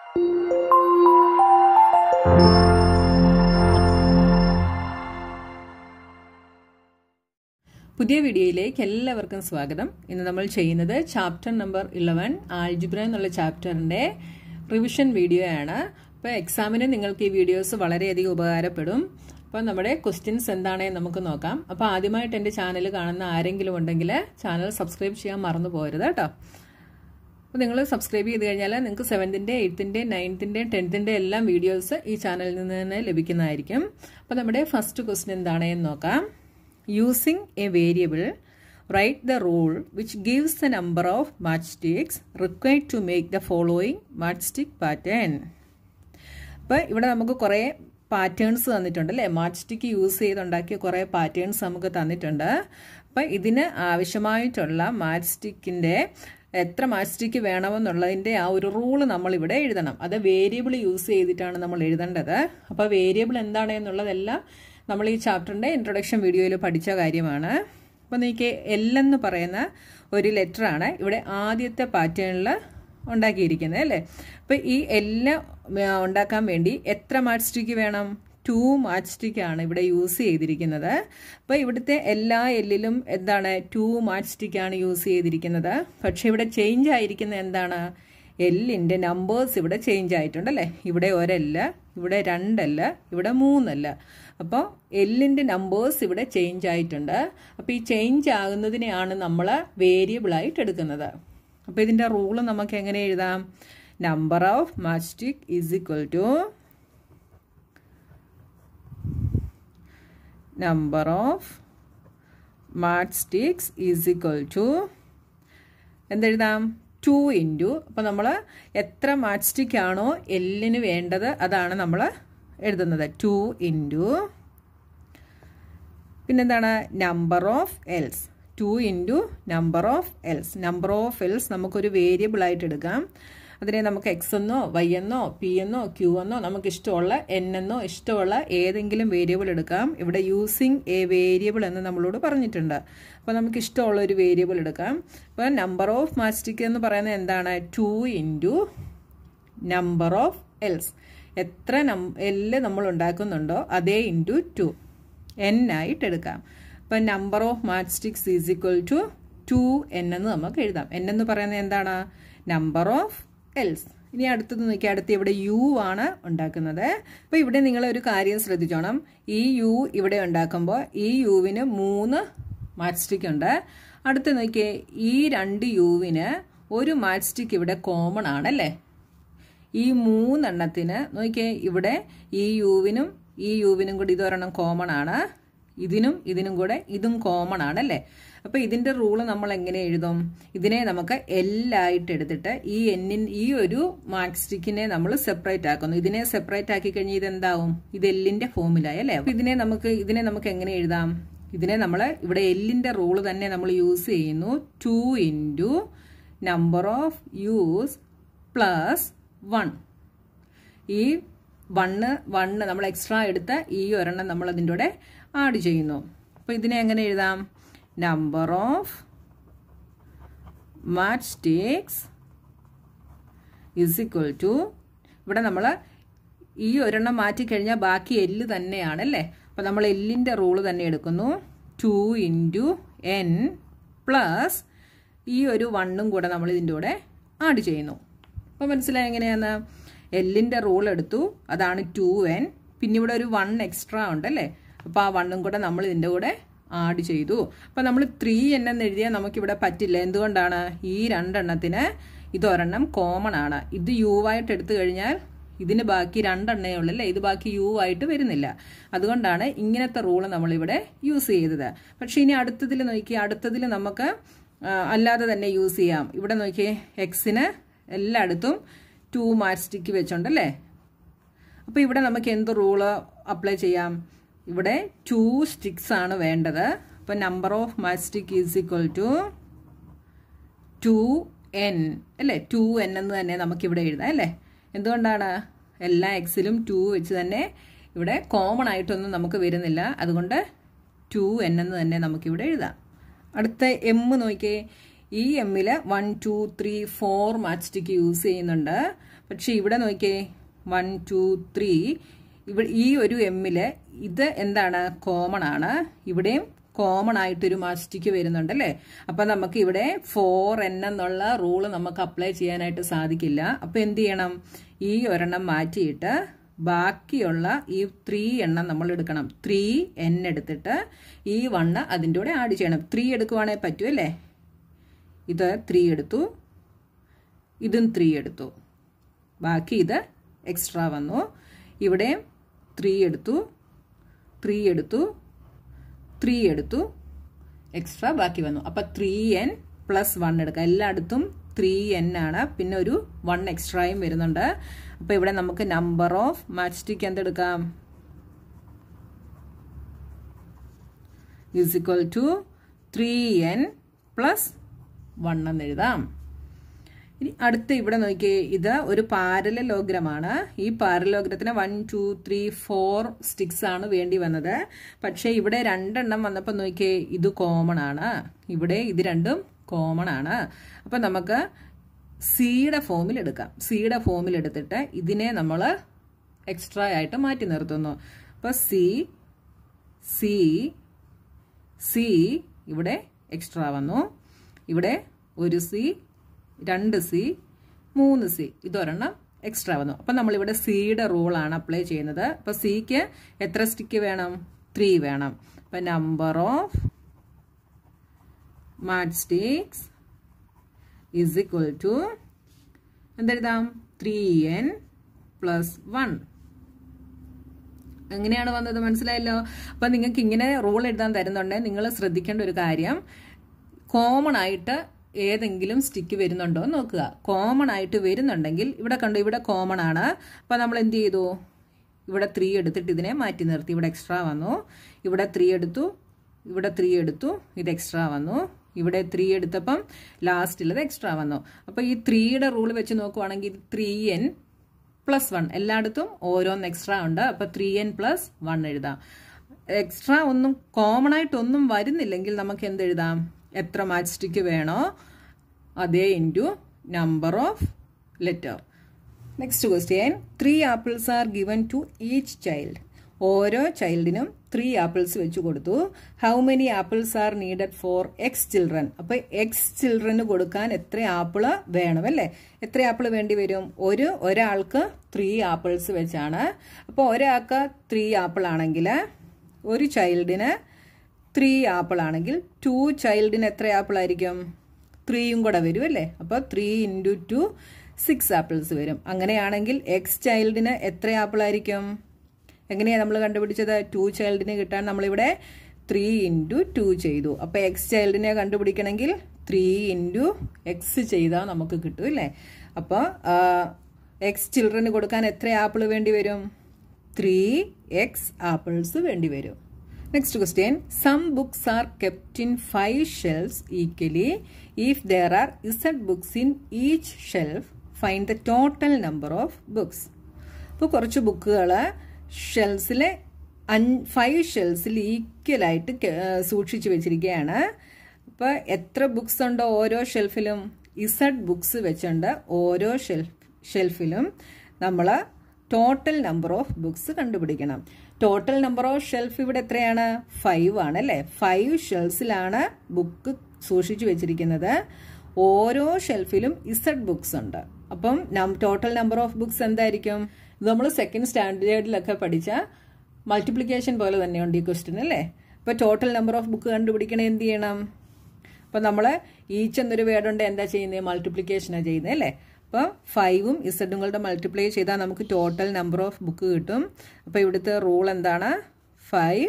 പുതിയ വീഡിയോയിലേക്ക് എല്ലാവർക്കും സ്വാഗതം ഇന്ന് നമ്മൾ ചെയ്യുന്നത് ചാപ്റ്റർ നമ്പർ ഇലവൻ ആൽജിബ്ര എന്നുള്ള ചാപ്റ്ററിന്റെ റിവിഷൻ വീഡിയോ ആണ് അപ്പോൾ എക്സാമിന് നിങ്ങൾക്ക് ഈ വീഡിയോസ് വളരെയധികം ഉപകാരപ്പെടും അപ്പോൾ നമ്മുടെ ക്വസ്റ്റ്യൻസ് എന്താണെന്ന് നമുക്ക് നോക്കാം അപ്പോൾ ആദ്യമായിട്ട് എൻ്റെ ചാനൽ കാണുന്ന ആരെങ്കിലും ഉണ്ടെങ്കിൽ ചാനൽ സബ്സ്ക്രൈബ് ചെയ്യാൻ മറന്നു പോകരുത് കേട്ടോ അപ്പോൾ നിങ്ങൾ സബ്സ്ക്രൈബ് ചെയ്ത് കഴിഞ്ഞാൽ നിങ്ങൾക്ക് സെവൻത്തിൻ്റെ എയ്ത്തിൻ്റെ നയൻത്തിൻ്റെ ടെൻത്തിൻ്റെ എല്ലാം വീഡിയോസ് ഈ ചാനലിൽ നിന്ന് തന്നെ ലഭിക്കുന്നതായിരിക്കും അപ്പോൾ നമ്മുടെ ഫസ്റ്റ് ക്വസ്റ്റ്യൻ എന്താണെന്ന് നോക്കാം using a variable write the rule which gives the number of matchsticks required to make the following matchstick pattern അപ്പോൾ ഇവിടെ നമുക്ക് കുറേ പാറ്റേൺസ് തന്നിട്ടുണ്ട് അല്ലേ മാച്ച് സ്റ്റിക്ക് യൂസ് ചെയ്തുണ്ടാക്കിയ കുറേ പാറ്റേൺസ് നമുക്ക് തന്നിട്ടുണ്ട് അപ്പം ഇതിന് ആവശ്യമായിട്ടുള്ള മാച്ച് സ്റ്റിക്കിൻ്റെ എത്ര മാച്ച് സ്റ്റിക്ക് വേണമെന്നുള്ളതിൻ്റെ ആ ഒരു റൂള് നമ്മൾ ഇവിടെ എഴുതണം അത് വേരിയബിൾ യൂസ് ചെയ്തിട്ടാണ് നമ്മൾ എഴുതേണ്ടത് അപ്പോൾ വേരിയബിൾ എന്താണ് എന്നുള്ളതെല്ലാം നമ്മൾ ഈ ചാപ്റ്ററിൻ്റെ ഇൻട്രൊഡക്ഷൻ വീഡിയോയിൽ പഠിച്ച കാര്യമാണ് അപ്പോൾ നിങ്ങൾക്ക് എല്ലെന്ന് പറയുന്ന ഒരു ലെറ്ററാണ് ഇവിടെ ആദ്യത്തെ പാറ്റേണിൽ ഉണ്ടാക്കിയിരിക്കുന്നത് അല്ലേ അപ്പോൾ ഈ എല്ലാം ഉണ്ടാക്കാൻ വേണ്ടി എത്ര മാച്ച് സ്റ്റിക്ക് വേണം ടു മാച്ച് സ്റ്റിക്കാണ് ഇവിടെ യൂസ് ചെയ്തിരിക്കുന്നത് അപ്പോൾ ഇവിടുത്തെ എല്ലാ എല്ലിലും എന്താണ് ടു മാച്ച് സ്റ്റിക്കാണ് യൂസ് ചെയ്തിരിക്കുന്നത് പക്ഷേ ഇവിടെ ചേഞ്ച് ആയിരിക്കുന്ന എന്താണ് എല്ലിൻ്റെ നമ്പേഴ്സ് ഇവിടെ ചേഞ്ച് ആയിട്ടുണ്ട് അല്ലേ ഇവിടെ ഒരല്ല ഇവിടെ രണ്ടല്ല ഇവിടെ മൂന്നല്ല അപ്പോൾ എല്ലിൻ്റെ നമ്പേഴ്സ് ഇവിടെ ചേഞ്ച് ആയിട്ടുണ്ട് അപ്പോൾ ഈ ചേഞ്ച് ആകുന്നതിനെയാണ് നമ്മൾ വേരിയബിളായിട്ട് എടുക്കുന്നത് അപ്പോൾ ഇതിൻ്റെ റൂള് നമുക്ക് എങ്ങനെ എഴുതാം number of matchstick is equal to number of matchsticks is equal to എന്തെഴുതാം ടു ഇൻറ്റു അപ്പോൾ നമ്മൾ എത്ര മാറ്റ്സ്റ്റിക് ആണോ എല്ലിന് വേണ്ടത് അതാണ് നമ്മൾ എഴുതുന്നത് ടു ഇൻറ്റു പിന്നെന്താണ് number of L's two into number of L's number of L's നമുക്കൊരു വേരിയബിൾ ആയിട്ട് എടുക്കാം അതിനെ നമുക്ക് എക്സ് എന്നോ വൈ എന്നോ പി എന്നോ ക്യൂ എന്നോ നമുക്ക് ഇഷ്ടമുള്ള എൻ എന്നോ ഇഷ്ടമുള്ള ഏതെങ്കിലും വേരിയബിൾ എടുക്കാം ഇവിടെ യൂസിങ് എ വേരിയബിൾ എന്ന് നമ്മളോട് പറഞ്ഞിട്ടുണ്ട് അപ്പോൾ നമുക്ക് ഇഷ്ടമുള്ള ഒരു വേരിയബിൾ എടുക്കാം അപ്പോൾ നമ്പർ ഓഫ് മാസ്റ്റിക് എന്ന് പറയുന്നത് എന്താണ് two into number of L's എത്ര നം എല്ല് നമ്മൾ ഉണ്ടാക്കുന്നുണ്ടോ അതേ ഇൻറ്റു ടു എൻ ആയിട്ട് എടുക്കാം അപ്പം number of matchsticks is equal to two N എന്ന് നമുക്ക് എഴുതാം എൻ എന്ന് പറയുന്നത് എന്താണ് നമ്പർ ഓഫ് എൽസ് ഇനി അടുത്തത് നോക്കി അടുത്ത് ഇവിടെ യു ആണ് ഉണ്ടാക്കുന്നത് അപ്പോൾ ഇവിടെ നിങ്ങൾ ഒരു കാര്യം ശ്രദ്ധിച്ചോണം ഈ യു ഇവിടെ ഉണ്ടാക്കുമ്പോൾ ഈ യുവിന് മൂന്ന് മാറ്റ്സ്റ്റിക് ഉണ്ട് അടുത്ത് നോക്കിയേ ഈ രണ്ട് യുവിന് ഒരു മാറ്റ്സ്റ്റിക് ഇവിടെ കോമൺ ആണല്ലേ ഈ മൂന്നെണ്ണത്തിന് നോക്കിയേ ഇവിടെ ഈ യുവിനും ഈ യുവിനും കൂടി ഇതൊരെണ്ണം കോമൺ ആണ് ഇതിനും ഇതിനും കൂടെ ഇതും കോമൺ ആണല്ലേ അപ്പോൾ ഇതിൻ്റെ റൂള് നമ്മൾ എങ്ങനെ എഴുതും ഇതിനെ നമുക്ക് എല്ലായിട്ട് എടുത്തിട്ട് ഈ എന്നിൻ ഈ ഒരു മാക്സ്റ്റിക്കിനെ നമ്മൾ സെപ്പറേറ്റ് ആക്കുന്നു ഇതിനെ സെപ്പറേറ്റ് ആക്കി കഴിഞ്ഞാൽ ഇതെന്താവും ഇത് എല്ലിൻ്റെ ഫോമിലായി അല്ലേ അപ്പോൾ ഇതിനെ നമുക്ക് ഇതിനെ നമുക്ക് എങ്ങനെ എഴുതാം ഇതിനെ നമ്മൾ ഇവിടെ എല്ലിൻ്റെ റൂള് തന്നെ നമ്മൾ യൂസ് ചെയ്യുന്നു two into number of use plus one ഈ വണ്ണ് വണ്ണ് നമ്മൾ എക്സ്ട്രാ എടുത്ത ഈ ഒരെണ്ണം നമ്മൾ അതിൻ്റെ കൂടെ ആഡ് ചെയ്യുന്നു അപ്പോൾ ഇതിനെ എങ്ങനെ എഴുതാം number of match sticks is equal to ഇവിടെ നമ്മൾ ഈ ഒരെണ്ണം മാറ്റിക്കഴിഞ്ഞാൽ ബാക്കി എല്ല് തന്നെയാണ് അല്ലേ അപ്പോൾ നമ്മൾ എല്ലിൻ്റെ റൂള് തന്നെ എടുക്കുന്നു ടു ഇൻറ്റു എൻ പ്ലസ് ഈ ഒരു വണ്ണും കൂടെ നമ്മൾ ഇതിൻ്റെ കൂടെ ആഡ് ചെയ്യുന്നു അപ്പോൾ മനസ്സിലായി എങ്ങനെയാന്ന് എല്ലിൻ്റെ റൂൾ എടുത്തു അതാണ് ടു എൻ പിന്നെ ഇവിടെ ഒരു വൺ എക്സ്ട്രാ ഉണ്ടല്ലേ അപ്പോൾ ആ വണ്ണും കൂടെ നമ്മൾ ഇതിൻ്റെ കൂടെ ആഡ് ചെയ്തു അപ്പോൾ നമ്മൾ ത്രീ എൻ എന്ന് എഴുതിയാൽ നമുക്കിവിടെ പറ്റില്ല എന്തുകൊണ്ടാണ് ഈ രണ്ടെണ്ണത്തിന് ഇതൊരെണ്ണം കോമൺ ആണ് ഇത് യു ആയിട്ട് എടുത്തു കഴിഞ്ഞാൽ ഇതിന് ബാക്കി രണ്ടെണ്ണേ ഉള്ളൂ അല്ലേ ഇത് ബാക്കി യു ആയിട്ട് വരുന്നില്ല അതുകൊണ്ടാണ് ഇങ്ങനത്തെ റൂള് നമ്മളിവിടെ യൂസ് ചെയ്തത് പക്ഷേ ഇനി അടുത്തതിൽ നോക്കി അടുത്തതിൽ നമുക്ക് അല്ലാതെ തന്നെ യൂസ് ചെയ്യാം ഇവിടെ നോക്കിയേ എക്സിന് എല്ലായിടത്തും ടു മാർക്ക് സ്റ്റിക്ക് വെച്ചുണ്ടല്ലേ അപ്പോൾ ഇവിടെ നമുക്ക് എന്ത് റൂള് അപ്ലൈ ചെയ്യാം ഇവിടെ ടു സ്റ്റിക്സ് ആണ് വേണ്ടത് അപ്പോൾ നമ്പർ ഓഫ് മാർക്ക് stick is equal to two N അല്ലേ ടു എൻ എന്ന് തന്നെ നമുക്കിവിടെ എഴുതാം അല്ലേ എന്തുകൊണ്ടാണ് എല്ലാ എക്സിലും ടു വെച്ച് തന്നെ ഇവിടെ കോമൺ ആയിട്ടൊന്നും നമുക്ക് വരുന്നില്ല അതുകൊണ്ട് ടു എൻ എന്ന് തന്നെ നമുക്കിവിടെ എഴുതാം അടുത്ത എം നോക്കിയേ ഈ എമ്മിൽ one two three four match stick use ചെയ്യുന്നുണ്ട് പക്ഷെ ഇവിടെ നോക്കിയേ വൺ ടു ത്രീ ഇവിടെ ഈ ഒരു എമ്മില് ഇത് എന്താണ് കോമൺ ആണ് ഇവിടെയും കോമൺ ആയിട്ടൊരു മാസ്റ്റിക്ക് വരുന്നുണ്ട് അല്ലേ അപ്പൊ നമുക്ക് ഇവിടെ ഫോർ എൻ എന്നുള്ള റൂള് നമുക്ക് അപ്ലൈ ചെയ്യാനായിട്ട് സാധിക്കില്ല അപ്പൊ എന്ത് ചെയ്യണം ഈ ഒരെണ്ണം മാറ്റിയിട്ട് ബാക്കിയുള്ള ഈ ത്രീ എണ്ണം നമ്മൾ എടുക്കണം ത്രീ എൻ എടുത്തിട്ട് ഈ വണ്ണ് അതിൻ്റെ കൂടെ ആഡ് ചെയ്യണം ത്രീ എടുക്കുവാണെങ്കിൽ പറ്റുമല്ലേ ഇത് ത്രീ എടുത്തു ഇതും ത്രീ എടുത്തു ബാക്കി ഇത് എക്സ്ട്രാ വന്നു ഇവിടെ ത്രീ എടുത്തു ത്രീ എടുത്തു ത്രീ എടുത്തു എക്സ്ട്രാ ബാക്കി വന്നു അപ്പം ത്രീ എൻ പ്ലസ് വൺ എടുക്കുക എല്ലായിടത്തും ത്രീ എൻ ആണ് പിന്നെ ഒരു വൺ എക്സ്ട്രായും വരുന്നുണ്ട് അപ്പോൾ ഇവിടെ നമുക്ക് നമ്പർ ഓഫ് മാച്ച് സ്റ്റിക്ക് എന്തെടുക്കാം is equal to three N plus one എന്ന് എഴുതാം ഇനി അടുത്ത് ഇവിടെ നോക്കിയേ ഇത് ഒരു പാരലോഗ്രമാണ് ഈ പാരലോഗ്രത്തിന് one two three four sticks ആണ് വേണ്ടി വന്നത് പക്ഷേ ഇവിടെ രണ്ടെണ്ണം വന്നപ്പോൾ നോക്കിയേ ഇത് കോമൺ ആണ് ഇവിടെ ഇത് രണ്ടും കോമൺ ആണ് അപ്പം നമുക്ക് സിയുടെ ഫോമിൽ എടുക്കാം സിയുടെ ഫോമിൽ എടുത്തിട്ട് ഇതിനെ നമ്മൾ എക്സ്ട്രാ ആയിട്ട് മാറ്റി നിർത്തുന്നു അപ്പോൾ സി സി സി ഇവിടെ എക്സ്ട്രാ വന്നു ഇവിടെ ഒരു സി രണ്ട് സി മൂന്ന് സി ഇതൊരെണ്ണം എക്സ്ട്രാ വന്നു അപ്പം നമ്മളിവിടെ സിയുടെ റൂളാണ് അപ്ലൈ ചെയ്യുന്നത് അപ്പം സിക്ക് എത്ര സ്റ്റിക്ക് വേണം ത്രീ വേണം അപ്പം number of match sticks is equal to എന്തെഴുതാം ത്രീ എൻ പ്ലസ് വൺ എങ്ങനെയാണ് വന്നത് മനസ്സിലായല്ലോ അപ്പം നിങ്ങൾക്ക് ഇങ്ങനെ റൂൾ എഴുതാൻ തരുന്നുണ്ടെങ്കിൽ നിങ്ങൾ ശ്രദ്ധിക്കേണ്ട ഒരു കാര്യം കോമൺ ആയിട്ട് ഏതെങ്കിലും സ്റ്റിക്ക് വരുന്നുണ്ടോ എന്ന് നോക്കുക കോമൺ ആയിട്ട് വരുന്നുണ്ടെങ്കിൽ ഇവിടെ കണ്ടു ഇവിടെ കോമൺ ആണ് അപ്പം നമ്മൾ എന്ത് ചെയ്തു ഇവിടെ ത്രീ എടുത്തിട്ട് ഇതിനെ മാറ്റി നിർത്തി ഇവിടെ എക്സ്ട്രാ വന്നു ഇവിടെ ത്രീ എടുത്തു ഇവിടെ ത്രീ എടുത്തു ഇത് എക്സ്ട്രാ വന്നു ഇവിടെ ത്രീ എടുത്തപ്പം ലാസ്റ്റിലത് എക്സ്ട്രാ വന്നു അപ്പോൾ ഈ ത്രീയുടെ റൂൾ വെച്ച് നോക്കുവാണെങ്കിൽ ത്രീ എൻ പ്ലസ് വൺ എല്ലായിടത്തും ഓരോന്ന് എക്സ്ട്രാ ഉണ്ട് അപ്പോൾ ത്രീ എൻ പ്ലസ് വൺ എഴുതാം എക്സ്ട്രാ ഒന്നും കോമൺ ആയിട്ടൊന്നും വരുന്നില്ലെങ്കിൽ നമുക്ക് എന്ത് എഴുതാം എത്ര മാച്ച് സ്റ്റിക്ക് വേണോ അതേ into number of letter next question three apples are given to each child ഓരോ ചൈൽഡിനും ത്രീ ആപ്പിൾസ് വെച്ച് കൊടുത്തു how many apples are needed for X children അപ്പൊ എക്സ് ചിൽഡ്രന് കൊടുക്കാൻ എത്ര ആപ്പിള് വേണം അല്ലേ എത്ര ആപ്പിൾ വേണ്ടി വരും ഒരു ഒരാൾക്ക് ത്രീ ആപ്പിൾസ് വെച്ചാണ് അപ്പോൾ ഒരാൾക്ക് ത്രീ ആപ്പിൾ ആണെങ്കിൽ ഒരു ചൈൽഡിന് ത്രീ ആപ്പിൾ ആണെങ്കിൽ ടു ചൈൽഡിന് എത്ര ആപ്പിൾ ആയിരിക്കും ത്രീയും കൂടെ വരും അല്ലേ അപ്പോൾ three into two six apples വരും അങ്ങനെയാണെങ്കിൽ എക്സ് ചൈൽഡിന് എത്ര ആപ്പിൾ ആയിരിക്കും എങ്ങനെയാണ് നമ്മൾ കണ്ടുപിടിച്ചത് ടു ചൈൽഡിന് കിട്ടാൻ നമ്മളിവിടെ ത്രീ ഇൻറ്റു ടു ചെയ്തു അപ്പോൾ എക്സ് ചൈൽഡിനെ കണ്ടുപിടിക്കണമെങ്കിൽ ത്രീ ഇൻറ്റു എക്സ് ചെയ്താൽ നമുക്ക് കിട്ടും അല്ലേ അപ്പോൾ എക്സ് ചിൽഡ്രന് കൊടുക്കാൻ എത്ര ആപ്പിൾ വേണ്ടി വരും ത്രീ എക്സ് ആപ്പിൾസ് വേണ്ടി വരും next question some books are kept in five shelves equally if there are Z books in each shelf find the total number of books ഇപ്പോൾ കുറച്ച് ബുക്കുകൾ ഷെൽസിലെ ഫൈവ് ഷെൽസിൽ ഈക്വലായിട്ട് സൂക്ഷിച്ചു വെച്ചിരിക്കുകയാണ് അപ്പോൾ എത്ര ബുക്സ് ഉണ്ടോ ഓരോ ഷെൽഫിലും ഇസഡ് ബുക്സ് വെച്ചുണ്ട് ഓരോ ഷെൽഫ് ഷെൽഫിലും നമ്മൾ ടോട്ടൽ നമ്പർ ഓഫ് ബുക്സ് കണ്ടുപിടിക്കണം ടോട്ടൽ നമ്പർ ഓഫ് ഷെൽഫ് ഇവിടെ എത്രയാണ് ഫൈവ് ആണ് അല്ലേ ഫൈവ് ഷെൽഫിലാണ് ബുക്ക് സൂക്ഷിച്ചു വെച്ചിരിക്കുന്നത് ഓരോ ഷെൽഫിലും ഇസഡ് ബുക്സ് ഉണ്ട് അപ്പം ടോട്ടൽ നമ്പർ ഓഫ് ബുക്സ് എന്തായിരിക്കും ഇത് നമ്മൾ സെക്കൻഡ് സ്റ്റാൻഡേർഡിലൊക്കെ പഠിച്ച മൾട്ടിപ്ലിക്കേഷൻ പോലെ തന്നെയുണ്ട് ഈ ക്വസ്റ്റ്യൻ അല്ലേ അപ്പോൾ ടോട്ടൽ നമ്പർ ഓഫ് ബുക്ക് കണ്ടുപിടിക്കണേ എന്ത് ചെയ്യണം അപ്പം നമ്മൾ ഈച്ച് എന്നൊരു വേർഡുണ്ട് എന്താ ചെയ്യുന്നത് മൾട്ടിപ്ലിക്കേഷനാണ് ചെയ്യുന്നത് അല്ലേ അപ്പോൾ ഫൈവും ഇസഡുകളുടെ മൾട്ടിപ്ലൈ ചെയ്താൽ നമുക്ക് ടോട്ടൽ നമ്പർ ഓഫ് ബുക്ക് കിട്ടും അപ്പോൾ ഇവിടുത്തെ റൂൾ എന്താണ് ഫൈവ്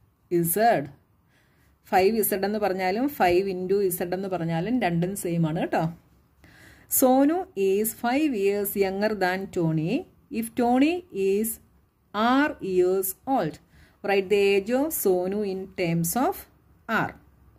ഇസഡ് ഫൈവ് ഇസഡ് എന്ന് പറഞ്ഞാലും ഫൈവ് ഇൻറ്റു ഇസഡ് എന്ന് പറഞ്ഞാലും രണ്ടും സെയിം ആണ് കേട്ടോ Sonu is five years younger than Tony if Tony is R years old write the age of Sonu in terms of R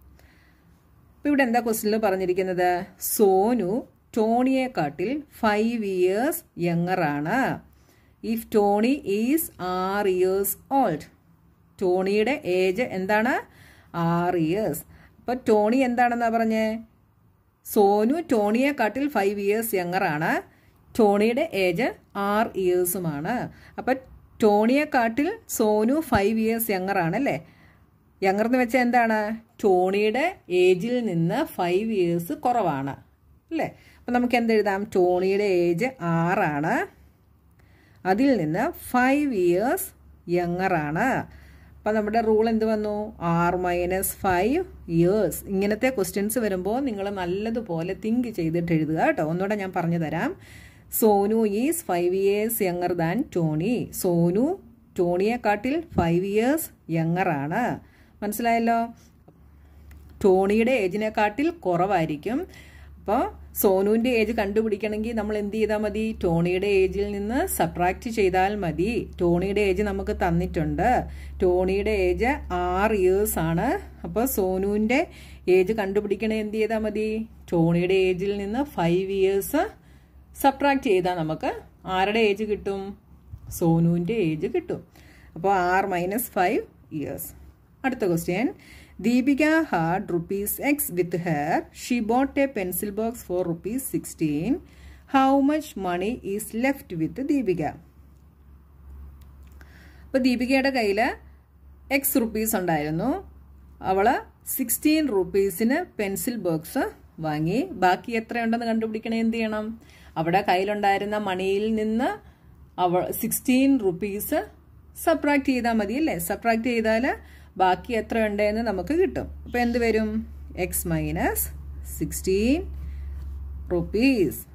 അപ്പോൾ ഇവിടെ എന്താ ക്വസ്റ്റിനിൽ പറഞ്ഞിരിക്കുന്നത് സോനു ടോണിയെക്കാട്ടിൽ ഫൈവ് ഇയേഴ്സ് യങ്ങർ ആണ് if Tony is R years old ടോണിയുടെ ഏജ് എന്താണ് ആറ് ഇയേഴ്സ് അപ്പോൾ ടോണി എന്താണെന്നാ പറഞ്ഞേ സോനു ടോണിയെക്കാട്ടിൽ ഫൈവ് ഇയേഴ്സ് യങ്ങർ ആണ് ടോണിയുടെ ഏജ് ആറ് ഇയേഴ്സുമാണ് അപ്പം ടോണിയെക്കാട്ടിൽ സോനു ഫൈവ് ഇയേഴ്സ് യങ്ങർ ആണല്ലേ യങ്ങർ എന്ന് വെച്ചാൽ എന്താണ് ടോണിയുടെ ഏജിൽ നിന്ന് ഫൈവ് ഇയേഴ്സ് കുറവാണ് അല്ലേ അപ്പം നമുക്ക് എന്തെഴുതാം ടോണിയുടെ ഏജ് ആറാണ് അതിൽ നിന്ന് ഫൈവ് ഇയേഴ്സ് യങ്ങറാണ് അപ്പം നമ്മുടെ റൂൾ എന്ത് വന്നു ആർ മൈനസ് ഫൈവ് ഇയേഴ്സ് ഇങ്ങനത്തെ ക്വസ്റ്റ്യൻസ് വരുമ്പോൾ നിങ്ങൾ നല്ലതുപോലെ തിങ്ക് ചെയ്തിട്ട് എഴുതുക കേട്ടോ ഒന്നുകൂടെ ഞാൻ പറഞ്ഞു തരാം Sonu is five years younger than Tony Sonu ടോണിയെക്കാട്ടിൽ ഫൈവ് ഇയേഴ്സ് യങ്ങറാണ് മനസ്സിലായല്ലോ ടോണിയുടെ ഏജിനെക്കാട്ടിൽ കുറവായിരിക്കും അപ്പോൾ സോനുവിൻ്റെ ഏജ് കണ്ടുപിടിക്കണമെങ്കിൽ നമ്മൾ എന്ത് ചെയ്താൽ മതി ടോണിയുടെ ഏജിൽ നിന്ന് സബ്ട്രാക്ട് ചെയ്താൽ മതി ടോണിയുടെ ഏജ് നമുക്ക് തന്നിട്ടുണ്ട് ടോണിയുടെ ഏജ് ആറ് ഇയേഴ്സ് ആണ് അപ്പോൾ സോനുവിൻ്റെ ഏജ് കണ്ടുപിടിക്കണേ എന്ത് ചെയ്താൽ മതി ടോണിയുടെ ഏജിൽ നിന്ന് ഫൈവ് ഇയേഴ്സ് സബ്ട്രാക്ട് ചെയ്താൽ നമുക്ക് ആരുടെ ഏജ് കിട്ടും സോനുവിൻ്റെ ഏജ് കിട്ടും അപ്പോൾ ആർ മൈനസ് ഫൈവ് ഇയേഴ്സ് അടുത്ത question Deepika had rupees X with her she bought a pencil box for rupees sixteen how much money is left with Deepika അപ്പോൾ ദീപികയുടെ കയ്യിൽ എക്സ് റുപ്പീസ് ഉണ്ടായിരുന്നു അവൾ സിക്സ്റ്റീൻ റുപ്പീസിന് പെൻസിൽ ബോക്സ് വാങ്ങി ബാക്കി എത്രയുണ്ടെന്ന് കണ്ടുപിടിക്കണേ എന്ത് ചെയ്യണം അവിടെ കയ്യിലുണ്ടായിരുന്ന മണിയിൽ നിന്ന് അവൾ സിക്സ്റ്റീൻ റുപ്പീസ് സബ്ട്രാക്ട് ചെയ്താൽ മതി അല്ലേ സബ്ട്രാക്ട് ചെയ്താൽ ബാക്കി എത്ര ഉണ്ടെന്ന് നമുക്ക് കിട്ടും അപ്പോൾ എന്ത് വരും എക്സ് മൈനസ് സിക്സ്റ്റീൻ റുപ്പീസ്